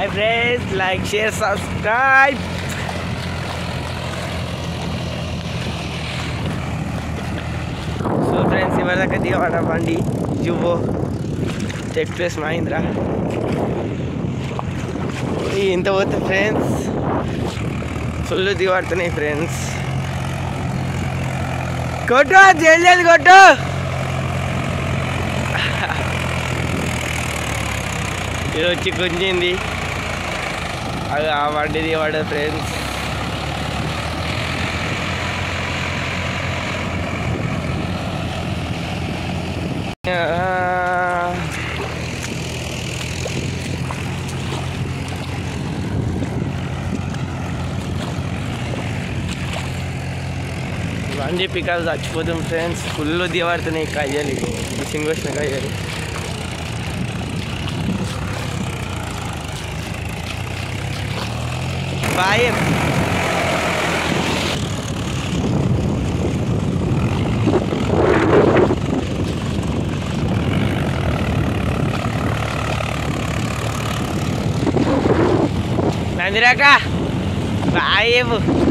hi friends like share subscribe so friends ఇవాళ దాకా దిగవాడ బండి జువో టెక్ ప్లేస్ మహీంద్రా ఈ ఇంత పోతే ఫ్రెండ్స్ ఫుల్ దిగబడుతున్నాయి ఫ్రెండ్స్ కొట్టు జల్లేదు కొట్టు ఇది వచ్చి గుంజింది అది ఆ బండి దిగబడ ఫ్రెండ్స్ బండి పికల్ చచ్చిపోతాం ఫ్రెండ్స్ ఫుల్ దిగబడుతున్నాయి కయ్యాలి మిషన్ వచ్చిన కయ్యాలి బాయ్ నందిరాక బాయ్